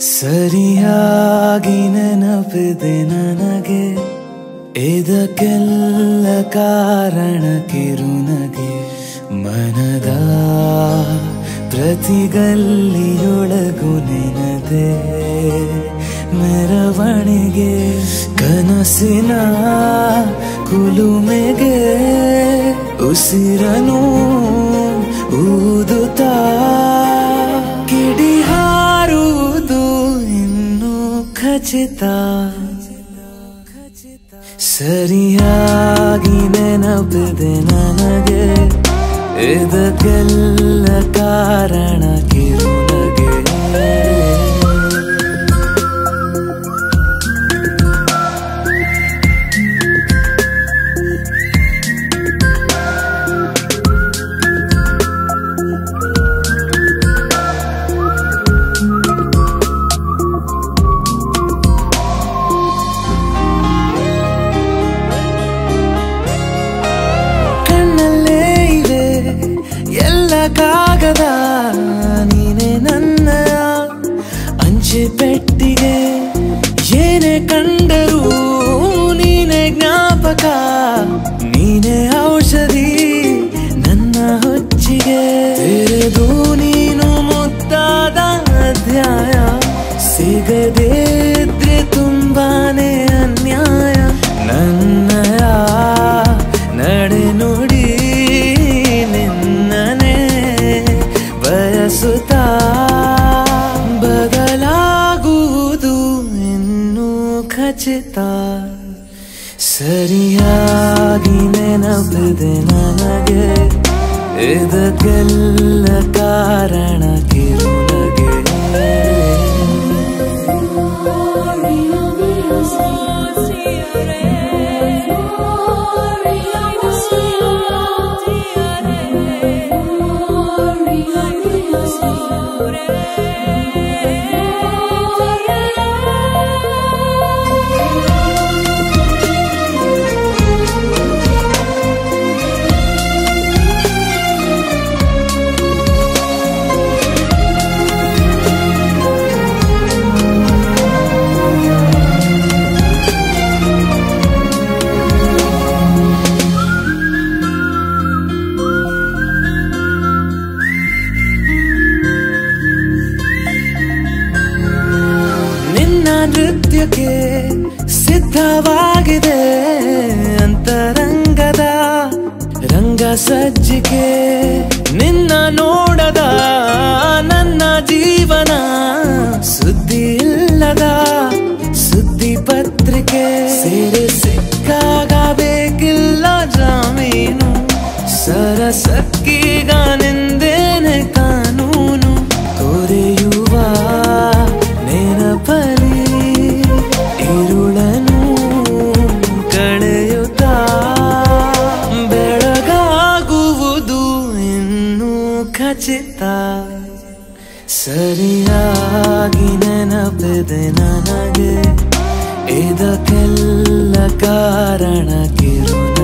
ಸರಿಯಾಗಿ ನೆನಪಿದೆ ನನಗೆ ಇದಕ್ಕೆಲ್ಲ ಕಾರಣ ಕಿರುನಗೆ ಮನದ ಪ್ರತಿಗಲ್ಲಿಯೊಳಗು ನೆನದೆ ಮೆರವಣಿಗೆ ಕನಸಿನ ಕುಲುಮೆಗೆ ಉಸಿರನು ಊದುತ್ತಾ ಕಿಡಿ ಹಾರುವುದು ಇನ್ನು ಖಚಿತ ಸರಿಯಾಗಿ ನೆನಪಿದೆ ನನಗೆ ಇದಕ್ಕೆಲ್ಲ ಕಾರಣ ಕಿರುನಗೆ ಕಣ್ಣಲ್ಲೇ ಇವೆ ಎಲ್ಲ ಕಾಗದ ನೀನೆ ನನ್ನ ಅಂಚೆ ಪೆಟ್ಟಿಗೆ ಏನೇ ಕಂಡರೂ ನೀನೆ ಜ್ಞಾಪಕ ನೀನೆ ಔಷಧಿ ನನ್ನ ಹೊಚ್ಚಿಗೆ ತೆರೆದು ನೀನು ಮುದ್ದಾದ ಅಧ್ಯಾಯ ಸಿಗದೇ ಇದ್ರೆ ತುಂಬಾನೇ ಅನ್ಯಾಯ ನನ್ನಯ ನಡೆ ನುಡಿ ನಿನ್ನನೆ ಬಯಸುತ್ತಾ ಬದಲಾಗುವುದು ಇನ್ನೂ ಖಚಿತ ಸರಿಯಾಗಿ ನೆನಪಿದೆ ನನಗೆ ಇದಕ್ಕೆಲ್ಲ ಕಾರಣ ಕಿರುನಗೆ ನಿನ್ನ ನೃತ್ಯಕ್ಕೆ ಸಿದ್ಧವಾಗಿದೆ ಅಂತರಂಗದ ರಂಗ ಸಜ್ಜಿಕೆ ನಿನ್ನ ನೋಡದ ನನ್ನ ಜೀವನ ಸುದ್ದಿ ಇಲ್ಲದ ಸುದ್ದಿ ಪತ್ರಿಕೆ ಸೇರೆ ಸಿಕ್ಕಾಗ ಬೇಕಿಲ್ಲ ಜಾಮೀನು ಸರಸಕ್ಕೀಗ ನಿಂದೇನೆ ಕಾನೂನು ತೊರೆಯುವ ನೆನಪಲಿ ಇರುಳನು ಕಳೆಯುತ್ತಾ ಬೆಳಗಾಗುವುದು ಇನ್ನೂ ಖಚಿತ ಸರಿಯಾಗಿ ನೆನಪಿದೆ ನನಗೆ ಇದಕ್ಕೆಲ್ಲ ಕಾರಣ ಕಿರುನ